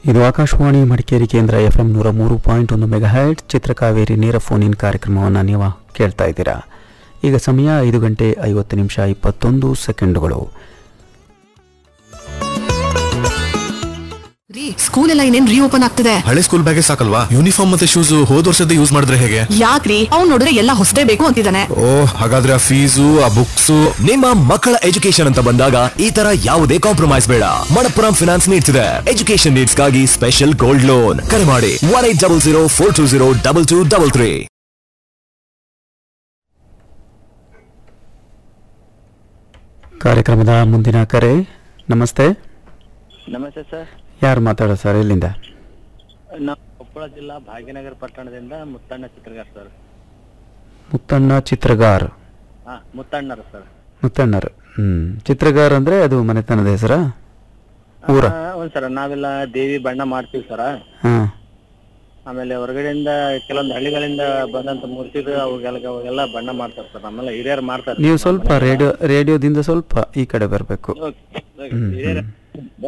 ಇದು ಆಕಾಶವಾಣಿ ಮಡಿಕೇರಿ ಕೇಂದ್ರ F M ನೂರ ಮೂರು ಪಾಯಿಂಟ್ ಒಂದು ಮೆಗಾಹೈಟ್ ಚಿತ್ರಕಾವೇರಿ ನೇರ ಫೋನ್ ಇನ್ ಕಾರ್ಯಕ್ರಮವನ್ನು ನೀವು ಕೇಳ್ತಾ ಇದ್ದೀರಾ ಈಗ ಸಮಯ ಐದು ಗಂಟೆ ಐವತ್ತು ನಿಮಿಷ ಇಪ್ಪತ್ತೊಂದು ಸೆಕೆಂಡುಗಳು ರೀ ಸ್ಕೂಲ್ ಎಲ್ಲ ಇನ್ನೇನ್ ರೀಓಪನ್ ಆಗ್ತದೆ ಹಳೆ ಸ್ಕೂಲ್ ಬ್ಯಾಗೇ ಸಾಕಲ್ವಾ ಯೂನಿಫಾರ್ಮ್ ಮತ್ತೆ ಶೂಸ್ ಹೋದ್ ವರ್ಷದ ಯೂಸ್ ಮಾಡಿದ್ರೆ ಹೇಗೆ ಯಾಕ್ರಿ ಅವ್ನ್ ನೋಡಿದ್ರೆ ಎಲ್ಲ ಹೊಸದೇ ಬೇಕು ಅಂತಿದ್ದಾನೆ ಓ ಹಾಗಾದ್ರೆ ಆ ಫೀಸು ಆ ಬುಕ್ಸ್ ನಿಮ್ಮ ಮಕ್ಕಳ ಎಜುಕೇಶನ್ ಅಂತ ಬಂದಾಗ ಈ ತರ ಯಾವುದೇ ಕಾಂಪ್ರಮೈಸ್ ಬೇಡ ಮಣಪ್ಪುರಂ ಫಿನಾನ್ಸ್ ನೀಡ್ತಿದೆ ಎಜುಕೇಶನ್ ನೀಡ್ಸ್ ಗಾಗಿ ಸ್ಪೆಷಲ್ ಗೋಲ್ಡ್ ಲೋನ್ ಕರೆ ಮಾಡಿ one eight double zero four two zero double two double three ಕಾರ್ಯಕ್ರಮದ ಮುಂದಿನ ಕರೆ ನಮಸ್ತೆ ನಮಸ್ತೆ ಸರ್ ಯಾರು ಮಾತಾಡೋದು ಸರ್ ಎಲ್ಲಿಂದ ನಾವು ಕೊಪ್ಪಳ ಜಿಲ್ಲಾ ಭಾಗ್ಯನಗರ ಪಟ್ಟಣದಿಂದ ಮುತ್ತಣ್ಣ ಚಿತ್ರಗಾರ್ ಸರ್ ಮುತ್ತಣ್ಣ ಚಿತ್ರಗಾರ್ ಹಾ ಮುತ್ತಣ್ಣರು ಸರ್ ಮುತ್ತಣ್ಣರ್ ಹ್ಮ್ ಚಿತ್ರಗಾರ್ ಅಂದ್ರೆ ಅದು ಮನೆತನದ ಹೆಸರ ಊರ ಒಂದ್ ಸರ್ ನಾವೆಲ್ಲ ದೇವಿ ಬಣ್ಣ ಮಾಡ್ತೀವಿ ಸರ ಹಾ ಆಮೇಲೆ ಹೊರಗಡೆಯಿಂದ ಕೆಲವೊಂದು ಹಳ್ಳಿಗಳಿಂದ ಬಂದಂತ ಮೂರ್ತಿಗಳು ಅವಾಗೆಲ್ಲ ಅವಾಗೆಲ್ಲ ಬಣ್ಣ ಮಾಡ್ತಾರೆ ಸರ್ ನಮ್ಮೆಲ್ಲ ಹಿರಿಯರು ಮಾಡ್ತಾರೆ ನೀವು ಸ್ವಲ್ಪ ರೇಡಿಯೋ ರೇಡಿಯೋದಿಂದ ಸ್ವಲ್ಪ ಈ ಕಡೆ ಬರಬೇಕು ಓಕೆ, ಓಕೆ. ಹಿರಿಯರು